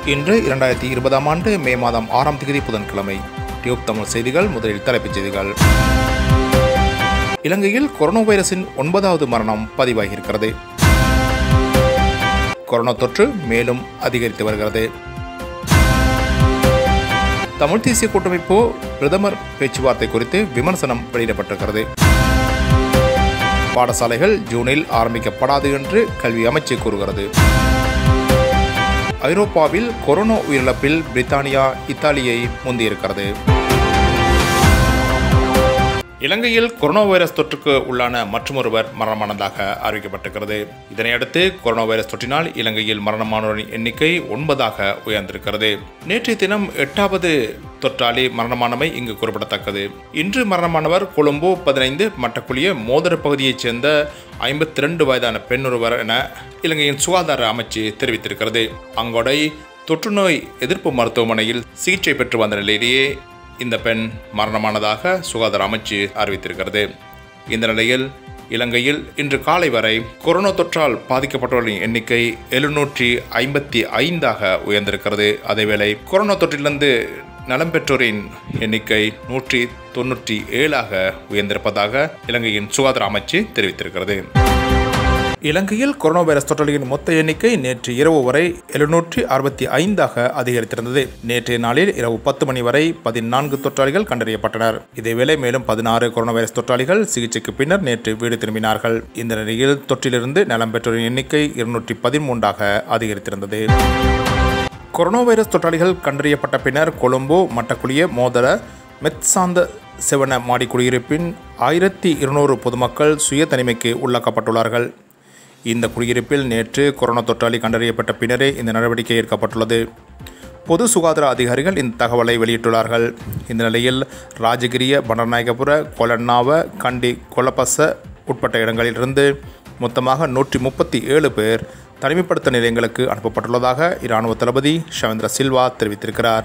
இன்று இரண்டாயிரத்தி இருபதாம் ஆண்டு மே மாதம் ஆறாம் தேதி புதன்கிழமை டியூப் தமிழ் செய்திகள் முதலில் தலைப்புச் செய்திகள் இலங்கையில் கொரோனா வைரஸின் ஒன்பதாவது மரணம் பதிவாகியிருக்கிறது கொரோனா தொற்று மேலும் அதிகரித்து வருகிறது தமிழ் தேசிய கூட்டமைப்பு பிரதமர் பேச்சுவார்த்தை குறித்து விமர்சனம் வெளியிடப்பட்டிருக்கிறது பாடசாலைகள் ஜூனில் ஆரம்பிக்கப்படாது என்று கல்வி அமைச்சு கூறுகிறது ஐரோப்பாவில் கொரோனா உயிரிழப்பில் பிரித்தானியா இத்தாலியை முந்தியிருக்கிறது இலங்கையில் கொரோனா வைரஸ் தொற்றுக்கு உள்ளான மற்றொருவர் மரணமானதாக அறிவிக்கப்பட்டிருக்கிறது இதனையடுத்து கொரோனா வைரஸ் தொற்றினால் இலங்கையில் மரணமானோரின் எண்ணிக்கை ஒன்பதாக உயர்ந்திருக்கிறது நேற்றைய தினம் எட்டாவது தொற்றாளி மரணமானமை இங்கு குறிப்பிடத்தக்கது இன்று மரணமானவர் கொழும்பு பதினைந்து மட்டக்குழிய மோதர பகுதியைச் சேர்ந்த ஐம்பத்தி ரெண்டு வயதான பெண்ணொருவர் என இலங்கையின் சுகாதார அமைச்சு தெரிவித்திருக்கிறது அங்கொடை தொற்றுநோய் எதிர்ப்பு மருத்துவமனையில் சிகிச்சை பெற்று வந்த நிலையிலேயே இந்த பெண் மரணமானதாக சுகாதார அமைச்சு அறிவித்திருக்கிறது இந்த நிலையில் இலங்கையில் இன்று காலை வரை கொரோனா தொற்றால் பாதிக்கப்பட்டவர்களின் எண்ணிக்கை எழுநூற்றி ஐம்பத்தி ஐந்தாக உயர்ந்திருக்கிறது அதேவேளை கொரோனா தொற்றிலிருந்து நலம் பெற்றோரின் எண்ணிக்கை நூற்றி தொன்னூற்றி ஏழாக உயர்ந்திருப்பதாக இலங்கையின் சுகாதார அமைச்சு தெரிவித்திருக்கிறது இலங்கையில் கொரோனா வைரஸ் தொற்றலியின் மொத்த எண்ணிக்கை நேற்று இரவு வரை எழுநூற்றி அறுபத்தி ஐந்தாக அதிகரித்திருந்தது நேற்றைய நாளில் இரவு பத்து மணி வரை பதினான்கு தொற்றாளிகள் கண்டறியப்பட்டனர் இதேவேளை மேலும் பதினாறு கொரோனா வைரஸ் தொற்றாளிகள் சிகிச்சைக்கு பின்னர் நேற்று வீடு திரும்பினார்கள் இந்த நிலையில் தொற்றிலிருந்து நலம் பெற்றோரின் எண்ணிக்கை இருநூற்றி பதிமூன்றாக அதிகரித்திருந்தது கொரோனா வைரஸ் தொற்றாளிகள் கண்டறியப்பட்ட பின்னர் கொழும்பு மட்டக்குழிய மோதர மெத்சாந்த செவன மாடி குடியிருப்பின் ஆயிரத்தி இருநூறு பொதுமக்கள் சுய தனிமைக்கு உள்ளாக்கப்பட்டுள்ளார்கள் இந்த குடியிருப்பில் நேற்று கொரோனா தொற்றாளி கண்டறியப்பட்ட பின்னரே இந்த நடவடிக்கை எடுக்கப்பட்டுள்ளது பொது சுகாதார அதிகாரிகள் இந்த தகவலை வெளியிட்டுள்ளார்கள் இந்த நிலையில் ராஜகிரிய பண்டநாயகபுர கொலன்னாவ கண்டி கொலப்பச உட்பட்ட இடங்களிலிருந்து மொத்தமாக நூற்றி முப்பத்தி ஏழு பேர் தனிமைப்படுத்த நிலையங்களுக்கு அனுப்பப்பட்டுள்ளதாக இராணுவ தளபதி ஷவேந்திர சில்வா தெரிவித்திருக்கிறார்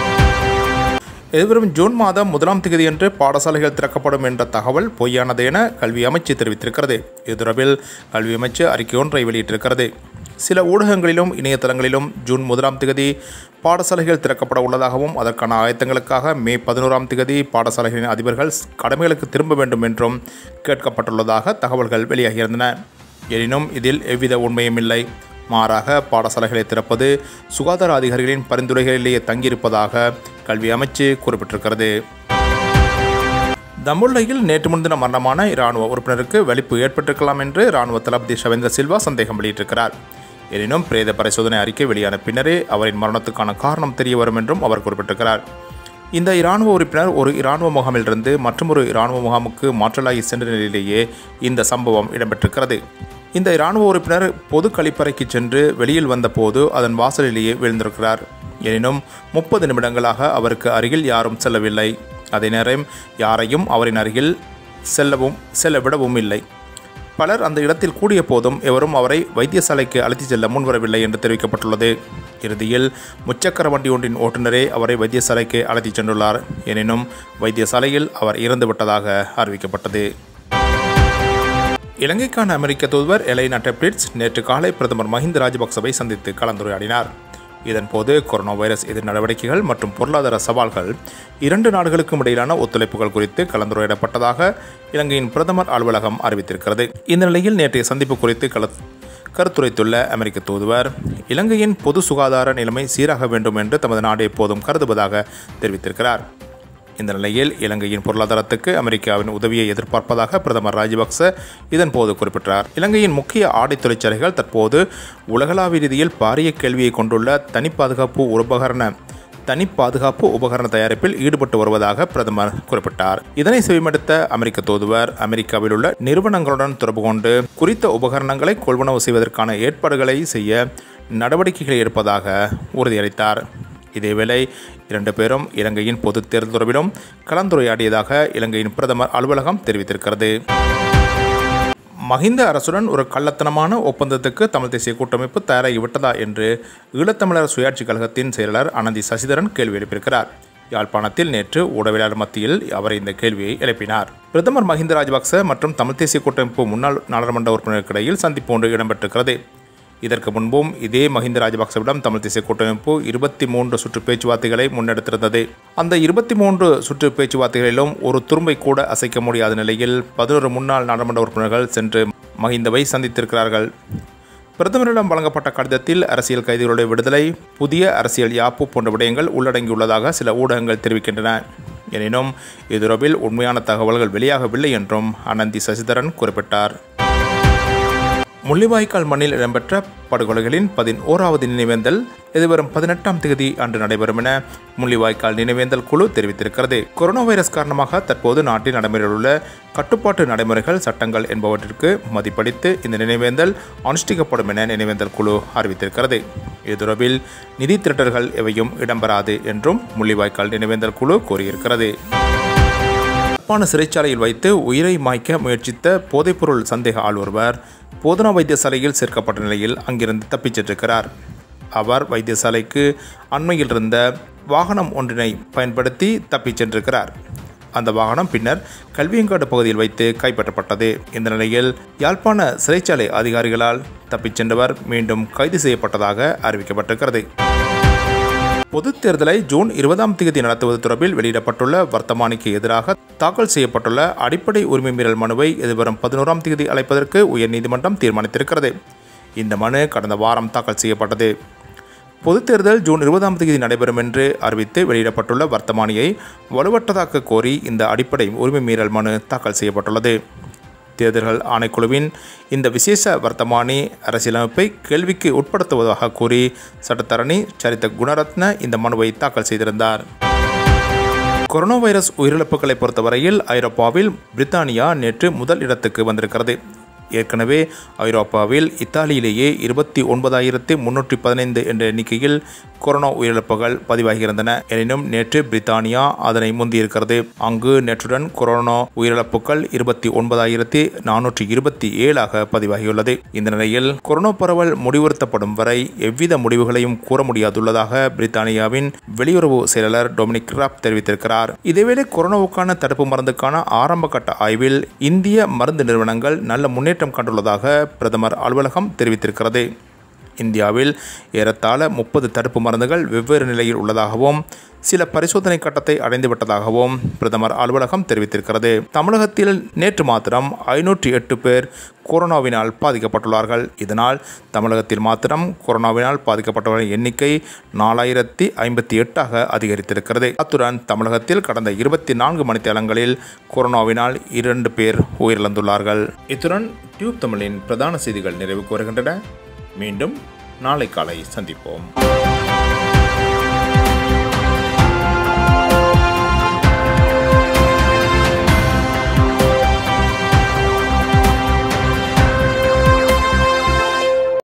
எதிர்வரும் ஜூன் மாதம் முதலாம் தேதியன்று பாடசாலைகள் திறக்கப்படும் என்ற தகவல் பொய்யானது என கல்வி அமைச்சு தெரிவித்திருக்கிறது இது தொடர்பில் கல்வி அமைச்சு அறிக்கை ஒன்றை வெளியிட்டிருக்கிறது சில ஊடகங்களிலும் இணையதளங்களிலும் ஜூன் முதலாம் தேதி பாடசாலைகள் திறக்கப்பட உள்ளதாகவும் அதற்கான ஆயத்தங்களுக்காக மே பதினோராம் தேதி பாடசாலைகளின் அதிபர்கள் கடமைகளுக்கு திரும்ப வேண்டும் என்றும் கேட்கப்பட்டுள்ளதாக தகவல்கள் வெளியாகியிருந்தன எனினும் இதில் எவ்வித உண்மையும் இல்லை மாறாக பாடசாலைகளை திறப்பது சுகாதார அதிகாரிகளின் பரிந்துரைகளிலேயே தங்கியிருப்பதாக கல்வி அமைச்சு குறிப்பிட்டிருக்கிறது தமுல்லையில் நேற்று முன்தினம் மரணமான இராணுவ உறுப்பினருக்கு வெளிப்பு ஏற்பட்டிருக்கலாம் என்று இராணுவ தளபதி ஷவேந்திர சில்வா சந்தேகம் வெளியிட்டிருக்கிறார் எனினும் பிரேத பரிசோதனை அறிக்கை வெளியான பின்னரே அவரின் மரணத்துக்கான காரணம் தெரிய வரும் என்றும் அவர் குறிப்பிட்டிருக்கிறார் இந்த இராணுவ உறுப்பினர் ஒரு இராணுவ முகாமிலிருந்து மற்றொரு இராணுவ முகாமுக்கு மாற்றலாகி சென்ற நிலையிலேயே இந்த சம்பவம் இடம்பெற்றிருக்கிறது இந்த இராணுவ உறுப்பினர் பொது கழிப்பறைக்கு சென்று வெளியில் வந்தபோது அதன் வாசலிலேயே விழுந்திருக்கிறார் எனினும் முப்பது நிமிடங்களாக அவருக்கு அருகில் யாரும் செல்லவில்லை அதே நேரம் யாரையும் அவரின் அருகில் செல்லவும் செல்ல விடவும் இல்லை பலர் அந்த இடத்தில் கூடிய போதும் எவரும் அவரை வைத்தியசாலைக்கு அழைத்துச் செல்ல முன்வரவில்லை என்று தெரிவிக்கப்பட்டுள்ளது இறுதியில் முச்சக்கர வண்டி ஒன்றின் ஓட்டுநரே அவரை வைத்தியசாலைக்கு அழைத்துச் சென்றுள்ளார் எனினும் வைத்தியசாலையில் அவர் இறந்துவிட்டதாக அறிவிக்கப்பட்டது இலங்கைக்கான அமெரிக்க தூதுவர் எலைனா டெப்ளிட்ஸ் நேற்று காலை பிரதமர் மஹிந்த ராஜபக்சவை சந்தித்து கலந்துரையாடினார் இதன்போது கொரோனா வைரஸ் எதிர் நடவடிக்கைகள் மற்றும் பொருளாதார சவால்கள் இரண்டு நாடுகளுக்கும் இடையிலான ஒத்துழைப்புகள் குறித்து கலந்துரையாடப்பட்டதாக இலங்கையின் பிரதமர் அலுவலகம் அறிவித்திருக்கிறது இந்த நிலையில் நேற்றைய சந்திப்பு குறித்து கல கருத்துரைத்துள்ள அமெரிக்க தூதுவர் இலங்கையின் பொது சுகாதார நிலைமை சீராக வேண்டும் என்று தமது நாடு எப்போதும் கருதுவதாக தெரிவித்திருக்கிறார் இந்த நிலையில் இலங்கையின் பொருளாதாரத்துக்கு அமெரிக்காவின் உதவியை எதிர்பார்ப்பதாக பிரதமர் ராஜபக்ச இதன்போது குறிப்பிட்டார் இலங்கையின் முக்கிய ஆடை தொழிற்சாலைகள் தற்போது உலகளாவிய ரீதியில் பாரிய கேள்வியை கொண்டுள்ள தனி பாதுகாப்பு உபகரண தனி பாதுகாப்பு உபகரண தயாரிப்பில் ஈடுபட்டு வருவதாக பிரதமர் குறிப்பிட்டார் இதனை செவிமடுத்த அமெரிக்க தூதுவர் அமெரிக்காவில் உள்ள நிறுவனங்களுடன் தொடர்பு கொண்டு குறித்த உபகரணங்களை கொள்வனவு செய்வதற்கான ஏற்பாடுகளை செய்ய நடவடிக்கைகளை எடுப்பதாக உறுதியளித்தார் இதேவேளை இரண்டு பேரும் இலங்கையின் பொது தேர்தல் தொடர்பிலும் கலந்துரையாடியதாக இலங்கையின் பிரதமர் அலுவலகம் தெரிவித்திருக்கிறது மஹிந்த அரசுடன் ஒரு கள்ளத்தனமான ஒப்பந்தத்துக்கு தமிழ் தேசிய கூட்டமைப்பு தயாராகிவிட்டதா என்று ஈழத்தமிழர் சுயாட்சி கழகத்தின் செயலாளர் அனந்தி சசிதரன் கேள்வி எழுப்பியிருக்கிறார் யாழ்ப்பாணத்தில் நேற்று ஊடகவியலாளர் மத்தியில் அவர் இந்த கேள்வியை எழுப்பினார் பிரதமர் மஹிந்த ராஜபக்ச மற்றும் தமிழ் தேசிய கூட்டமைப்பு முன்னாள் நாடாளுமன்ற உறுப்பினருக்கிடையில் சந்திப்பு ஒன்று இடம்பெற்றிருக்கிறது இதற்கு முன்பும் இதே மஹிந்த ராஜபக்சவிடம் தமிழ் தேசிய கூட்டமைப்பு இருபத்தி மூன்று சுற்று பேச்சுவார்த்தைகளை முன்னெடுத்திருந்தது அந்த இருபத்தி மூன்று சுற்று பேச்சுவார்த்தைகளிலும் ஒரு துரும்பை கூட அசைக்க முடியாத நிலையில் பதினோரு முன்னாள் நாடாளுமன்ற உறுப்பினர்கள் சென்று மஹிந்தவை சந்தித்திருக்கிறார்கள் பிரதமரிடம் வழங்கப்பட்ட கடிதத்தில் அரசியல் கைதிகளுடைய விடுதலை புதிய அரசியல் யாப்பு போன்ற விடயங்கள் உள்ளடங்கியுள்ளதாக சில ஊடகங்கள் தெரிவிக்கின்றன எனினும் இது தொடர்பில் உண்மையான தகவல்கள் வெளியாகவில்லை என்றும் அனந்தி சசிதரன் குறிப்பிட்டார் முள்ளிவாய்க்கால் மண்ணில் இடம்பெற்ற படுகொலைகளின் பதினோராவது நினைவேந்தல் எதிர்வரும் பதினெட்டாம் தேதி அன்று நடைபெறும் என முள்ளிவாய்க்கால் நினைவேந்தல் குழு தெரிவித்திருக்கிறது கொரோனா வைரஸ் காரணமாக தற்போது நாட்டில் நடைமுறையில் கட்டுப்பாட்டு நடைமுறைகள் சட்டங்கள் என்பவற்றிற்கு மதிப்பளித்து இந்த நினைவேந்தல் அனுஷ்டிக்கப்படும் என நினைவேந்தல் குழு அறிவித்திருக்கிறது இது தொடர்பில் நிதி திரட்டல்கள் எவையும் இடம்பெறாது என்றும் முள்ளிவாய்க்கால் நினைவேந்தல் குழு கூறியிருக்கிறது யாழ்ப்பாண சிறைச்சாலையில் வைத்து உயிரை மாய்க்க முயற்சித்த போதைப்பொருள் சந்தேக ஆள் ஒருவர் போதனா வைத்தியசாலையில் சேர்க்கப்பட்ட நிலையில் அங்கிருந்து தப்பிச் சென்றிருக்கிறார் அவர் வைத்தியசாலைக்கு அண்மையில் இருந்த வாகனம் ஒன்றினை பயன்படுத்தி தப்பிச் சென்றிருக்கிறார் அந்த வாகனம் பின்னர் கல்வியங்காடு பகுதியில் வைத்து கைப்பற்றப்பட்டது இந்த நிலையில் யாழ்ப்பாண சிறைச்சாலை அதிகாரிகளால் தப்பிச் சென்றவர் மீண்டும் கைது செய்யப்பட்டதாக அறிவிக்கப்பட்டிருக்கிறது பொதுத் தேர்தலை ஜூன் இருபதாம் தேதி நடத்துவது தொடர்பில் வெளியிடப்பட்டுள்ள வர்த்தமானிக்கு எதிராக தாக்கல் செய்யப்பட்டுள்ள அடிப்படை உரிமை மீறல் மனுவை எதிர்வரும் பதினோராம் தேதி அழைப்பதற்கு உயர்நீதிமன்றம் தீர்மானித்திருக்கிறது இந்த மனு கடந்த வாரம் தாக்கல் செய்யப்பட்டது பொதுத் தேர்தல் ஜூன் இருபதாம் தேதி நடைபெறும் என்று அறிவித்து வெளியிடப்பட்டுள்ள வர்த்தமானியை வலுவற்றதாக்க கோரி இந்த அடிப்படை உரிமை மீறல் மனு தாக்கல் செய்யப்பட்டுள்ளது தேர்தல்கள் ஆணைக்குழுவின் இந்த விசேஷ வர்த்தமானி அரசியலமைப்பை கேள்விக்கு உட்படுத்துவதாக கூறி சட்டத்தரணி சரித்த குணரத்ன இந்த மனுவை தாக்கல் செய்திருந்தார் கொரோனா வைரஸ் உயிரிழப்புகளை பொறுத்தவரையில் ஐரோப்பாவில் பிரித்தானியா நேற்று முதல் இடத்துக்கு வந்திருக்கிறது ஏற்கனவே ஐரோப்பாவில் இத்தாலியிலேயே இருபத்தி ஒன்பதாயிரத்தி முன்னூற்றி பதினைந்து என்ற எண்ணிக்கையில் கொரோனா உயிரிழப்புகள் பதிவாகியிருந்தன எனினும் நேற்று பிரித்தானியா அதனை முந்தியிருக்கிறது அங்கு நேற்றுடன் கொரோனா உயிரிழப்புகள் இருபத்தி ஒன்பதாயிரத்தி நானூற்றி இருபத்தி ஏழாக பதிவாகியுள்ளது இந்த நிலையில் கொரோனா பரவல் முடிவுறுத்தப்படும் வரை எவ்வித முடிவுகளையும் கூற முடியாதுள்ளதாக பிரித்தானியாவின் வெளியுறவு செயலாளர் டொமினிக் ராப் தெரிவித்திருக்கிறார் இதேவேளை கொரோனாவுக்கான தடுப்பு மருந்துக்கான ஆரம்ப கட்ட ஆய்வில் இந்திய மருந்து நிறுவனங்கள் நல்ல முன்னேற்றம் கண்டுள்ளதாக பிரதமர் அலுவலகம் தெரிவித்திருக்கிறது இந்தியாவில் ஏறத்தாழ முப்பது தடுப்பு மருந்துகள் வெவ்வேறு நிலையில் உள்ளதாகவும் சில பரிசோதனை கட்டத்தை அடைந்துவிட்டதாகவும் பிரதமர் அலுவலகம் தெரிவித்திருக்கிறது தமிழகத்தில் நேற்று மாத்திரம் ஐநூற்றி எட்டு பேர் கொரோனாவினால் பாதிக்கப்பட்டுள்ளார்கள் இதனால் தமிழகத்தில் மாத்திரம் கொரோனாவினால் பாதிக்கப்பட்டவர்களின் எண்ணிக்கை நாலாயிரத்தி ஐம்பத்தி எட்டாக அதிகரித்திருக்கிறது அத்துடன் தமிழகத்தில் கடந்த இருபத்தி நான்கு மணித்தேலங்களில் கொரோனாவினால் இரண்டு பேர் உயிரிழந்துள்ளார்கள் இத்துடன் டியூப் தமிழின் பிரதான செய்திகள் நிறைவுக்கு வருகின்றன மீண்டும் நாளை காலை சந்திப்போம்